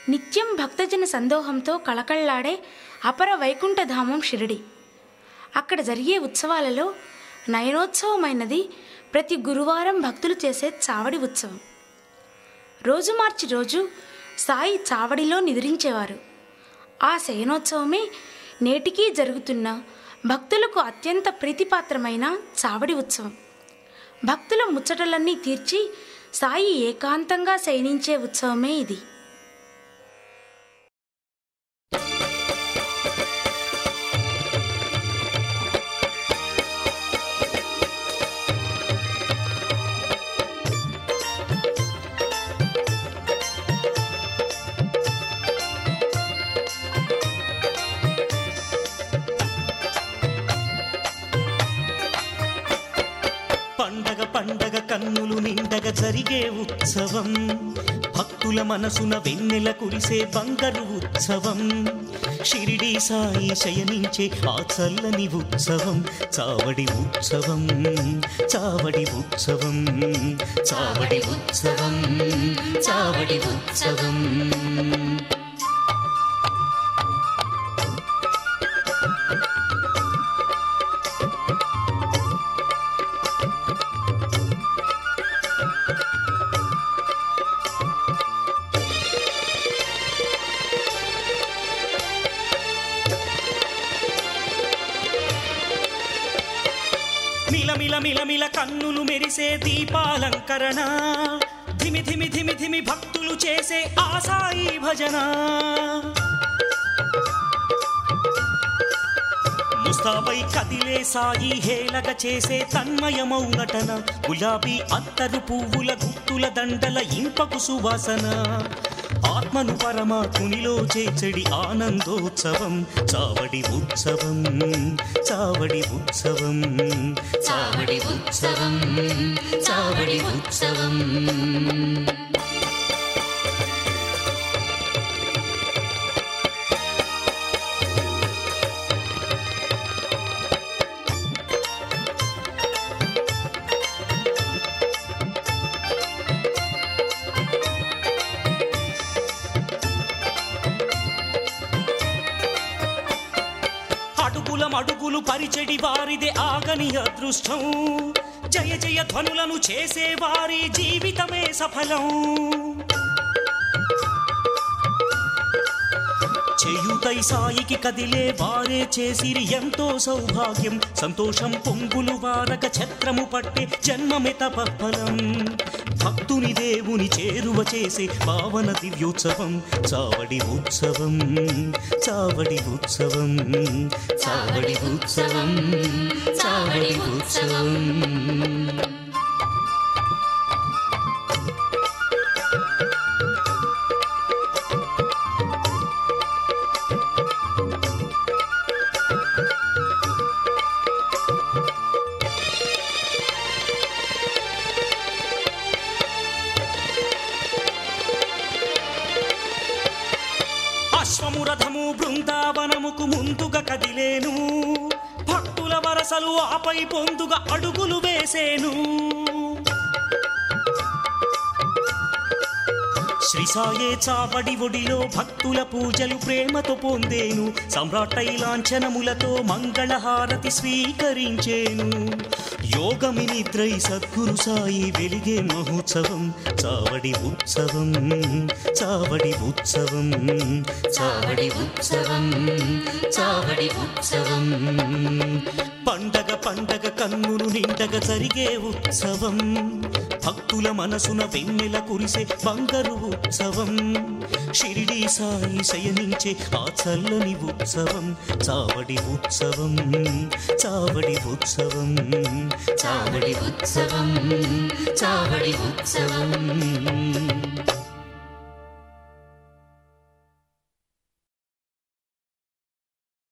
నిత్యం భక్తజన సందోహంతో కళకళ్లాడే అపర వైకుంఠధామం షిరిడి అక్కడ జరిగే ఉత్సవాలలో నయనోత్సవమైనది ప్రతి గురువారం భక్తులు చేసే చావడి ఉత్సవం రోజు మార్చి రోజు సాయి చావడిలో నిద్రించేవారు ఆ శయనోత్సవమే నేటికీ జరుగుతున్న భక్తులకు అత్యంత ప్రీతిపాత్రమైన చావడి ఉత్సవం భక్తుల ముచ్చటలన్నీ తీర్చి సాయి ఏకాంతంగా శయనించే ఉత్సవమే ఇది పండగ పండగ కన్నులు నిండగ జరిగే ఉత్సవం భక్తుల మనసున వెన్నెల కురిసే బంగారు ఉత్సవం షిరిడి సాయి శయనించే ఆ చల్లని ఉత్సవం చావడి ఉత్సవం చావడి ఉత్సవం చావడి ఉత్సవం చావడి ఉత్సవం మిలమిల మిలమిల కన్నులు మెరిసే దీపాలంకరణ ధిమి ధిమి ధిమి ధిమి భక్తులు చేసే ఆసాయి భజన ముస్తాబై కదిలే సాయి హేళగ చేసే తన్మయమౌ నటన గులాబీ అత్తరు పువ్వుల గుత్తుల దండల ఇంపకు సువాసన ఆత్మను పరమాత్మునిలో చేచడి ఆనందోత్సవం చావడి ఉత్సవం చావడి ఉత్సవం చావడి ఉత్సవం చావడి ఉత్సవం అడుగుల మడుగులు పరిచెడి వారిదే ఆగని అదృష్టం జయ జయ ధ్వనులను చేసే వారి జీవితమే సఫలం చేయుతై సాయికి కదిలే వారే చేసిరి ఎంతో సౌభాగ్యం సంతోషం పొంగులు వారక ఛత్రము పట్టే జన్మమే తపఫలం భక్తుని దేవుని చేరువ చేసే పావన దివ్యోత్సవం చావడి ఉత్సవం చావడి ఉత్సవం చావడి ఉత్సవం చావడి ఉత్సవం అశ్వము రథము బృందావనముకు ముందుగా కదిలేను భక్తుల వరసలు ఆపై పొందుగా అడుగులు వేసేను శ్రీ సాయే చావడి ఒడిలో భక్తుల పూజలు ప్రేమతో పొందేను సమ్రాట్టై లాంఛనములతో మంగళహారతి స్వీకరించేను యోగమి నిద్రై సద్గురు సాయి వెలిగే మహోత్సవం చావడి ఉత్సవం చావడి ఉత్సవం చావడి ఉత్సవం చావడి ఉత్సవం పండగ పండగ కన్నులు నిండగ జరిగే ఉత్సవం భక్తుల మనసున వెన్నెల కురిసే బంగారు ఉత్సవం షిరిడి సాయి శయనించే ఆ చల్లని ఉత్సవం చావడి ఉత్సవం చావడి ఉత్సవం చావడి ఉత్సవం చావడి ఉత్సవం